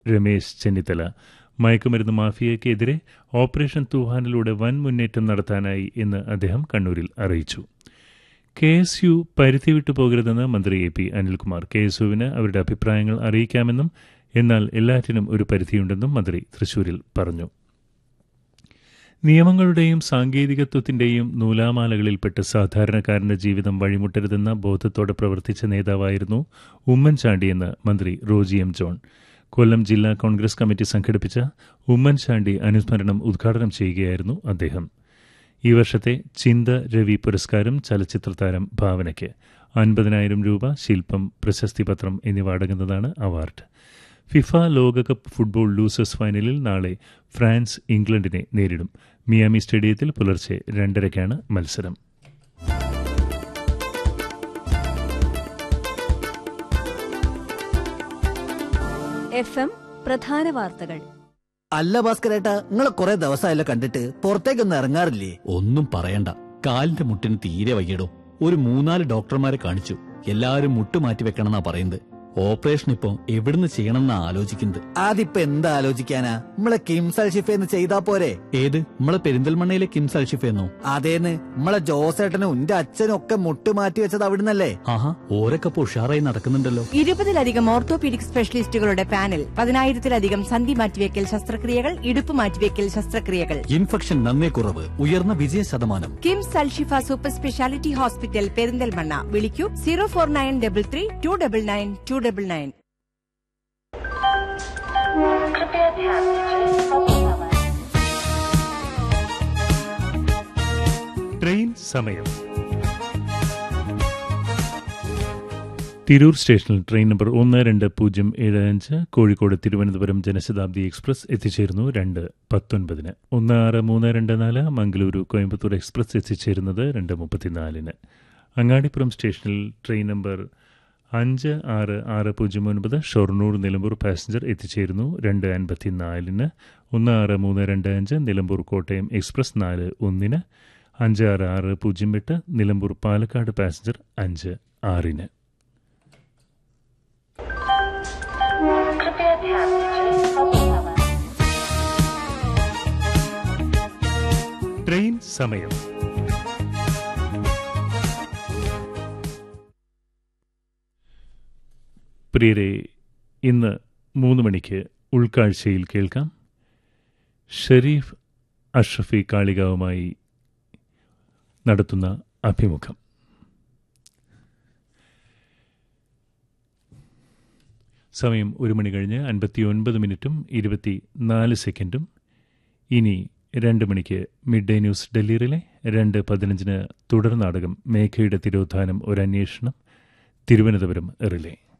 രമേശ് ചെന്നിത്തല മയക്കുമരുന്ന് മാഫിയയ്ക്കെതിരെ ഓപ്പറേഷൻ തൂഹാനിലൂടെ വൻ മുന്നേറ്റം നടത്താനായി എന്ന് അദ്ദേഹം കണ്ണൂരിൽ അറിയിച്ചു കെ എസ് യു പരിധി വിട്ടു പോകരുതെന്ന് മന്ത്രി A P Anilkumar K S യുവിന് അവരുടെ അഭിപ്രായങ്ങൾ അറിയിക്കാമെന്നും എന്നാൽ എല്ലാറ്റിനും ഒരു പരിധിയുണ്ടെന്നും മന്ത്രി തൃശൂരിൽ പറഞ്ഞു നിയമങ്ങളുടെയും സാങ്കേതികത്വത്തിന്റെയും നൂലാമാലകളിൽപ്പെട്ട് സാധാരണക്കാരന്റെ ജീവിതം വഴിമുട്ടരുതെന്ന ബോധത്തോടെ പ്രവർത്തിച്ച നേതാവായിരുന്നു ഉമ്മൻചാണ്ടിയെന്ന് മന്ത്രി റോജി എം ജോൺ കൊല്ലം ജില്ലാ കോൺഗ്രസ് കമ്മിറ്റി സംഘടിപ്പിച്ച ഉമ്മൻചാണ്ടി അനുസ്മരണം ഉദ്ഘാടനം ചെയ്യുകയായിരുന്നു അദ്ദേഹം ഈ വർഷത്തെ ചിന്ത രവി പുരസ്കാരം ചലച്ചിത്ര താരം ഭാവനയ്ക്ക് അൻപതിനായിരം രൂപ ശില്പം പ്രശസ്തി പത്രം എന്നിവ അടങ്ങുന്നതാണ് അവാർഡ് ഫിഫ ലോകകപ്പ് ഫുട്ബോൾ ലൂസേഴ്സ് ഫൈനലിൽ നാളെ ഫ്രാൻസ് ഇംഗ്ലണ്ടിനെ നേരിടും മിയാമി സ്റ്റേഡിയത്തിൽ പുലർച്ചെ രണ്ടരയ്ക്കാണ് മത്സരം എഫ് എം പ്രധാന വാർത്തകൾ അല്ല ഭാസ്കരേട്ടാ നിങ്ങളെ കുറെ ദിവസമായല്ലോ കണ്ടിട്ട് പുറത്തേക്കൊന്നും ഇറങ്ങാറില്ലേ ഒന്നും പറയണ്ട കാലിന്റെ മുട്ടിന് തീരെ വയ്യടോ ഒരു മൂന്നാല് ഡോക്ടർമാരെ കാണിച്ചു എല്ലാവരും മുട്ട് മാറ്റി വെക്കണമെന്നാ പറയുന്നത് ഓപ്പറേഷൻ ഇപ്പൊ എവിടുന്ന് ചെയ്യണമെന്നാ ആലോചിക്കുന്നത് അതിപ്പോ എന്താ ആലോചിക്കാനാ നമ്മളെ കിംസൽ ഷിഫേന്ന് ചെയ്താ പോരെ ഏത് നമ്മളെ പെരിന്തൽമണ്ണയിലെ കിംസ് അൽഷിഫെന്നോ അതേന്ന് നമ്മളെ ജോസേട്ടനും എന്റെ അച്ഛനും ഒക്കെ മുട്ട് മാറ്റി വെച്ചത് അവിടുന്നല്ലേ ആഹാ ഓരൊക്കെ ഇപ്പൊ ഉഷാറായി നടക്കുന്നുണ്ടല്ലോ ഇരുപതിലധികം ഓർത്തോപീഡിക് സ്പെഷ്യലിസ്റ്റുകളുടെ പാനൽ പതിനായിരത്തിലധികം സന്ധി മാറ്റിവെക്കൽ ശസ്ത്രക്രിയകൾ ഇടുപ്പ് മാറ്റിവെക്കൽ ശസ്ത്രക്രിയകൾ ഇൻഫെക്ഷൻ നന്നേ കുറവ് ഉയർന്ന വിജയ ശതമാനം KIMS Alshifa super speciality hospital Perinthalmanna വിളിക്കൂ zero four nine double three two double nine two double nine train സമയം തിരൂർ സ്റ്റേഷനിൽ ട്രെയിൻ നമ്പർ ഒന്ന് രണ്ട് പൂജ്യം ഏഴ് അഞ്ച് കോഴിക്കോട് തിരുവനന്തപുരം ജനശതാബ്ദി എക്സ്പ്രസ് എത്തിച്ചേരുന്നു രണ്ട് പത്തൊൻപതിന് ഒന്ന് ആറ് മൂന്ന് രണ്ട് നാല് മംഗളൂരു കോയമ്പത്തൂർ എക്സ്പ്രസ് എത്തിച്ചേരുന്നത് രണ്ട് മുപ്പത്തിനാലിന് അങ്ങാടിപ്പുറം സ്റ്റേഷനിൽ ട്രെയിൻ നമ്പർ അഞ്ച് ആറ് ആറ് പൂജ്യം ഒൻപത് ഷൊർണൂർ നിലമ്പൂർ പാസഞ്ചർ എത്തിച്ചേരുന്നു രണ്ട് അൻപത്തിനാലിന് ഒന്ന് ആറ് മൂന്ന് രണ്ട് അഞ്ച് നിലമ്പൂർ കോട്ടയം എക്സ്പ്രസ് നാല് ഒന്നിന് അഞ്ച് ആറ് ആറ് പൂജ്യം എട്ട് നിലമ്പൂർ പാലക്കാട് പാസഞ്ചർ അഞ്ച് ആറിന് ട്രെയിൻ സമയം പ്രിയരെ ഇന്ന് മൂന്ന് മണിക്ക് ഉൾക്കാഴ്ചയിൽ കേൾക്കാം ഷെരീഫ് അഷ്റഫി കാളികാവുമായി നടത്തുന്ന അഭിമുഖം സമയം ഒരു മണി കഴിഞ്ഞ് അൻപത്തി ഒൻപത് മിനിറ്റും ഇരുപത്തി നാല് സെക്കൻഡും ഇനി രണ്ട് മണിക്ക് മിഡ് ഡേ ന്യൂസ് ഡൽഹിയിലെ രണ്ട് പതിനഞ്ചിന് തുടർ നാടകം മേഘയുടെ തിരോധാനം ഒരു അന്വേഷണം തിരുവനന്തപുരം റിലേ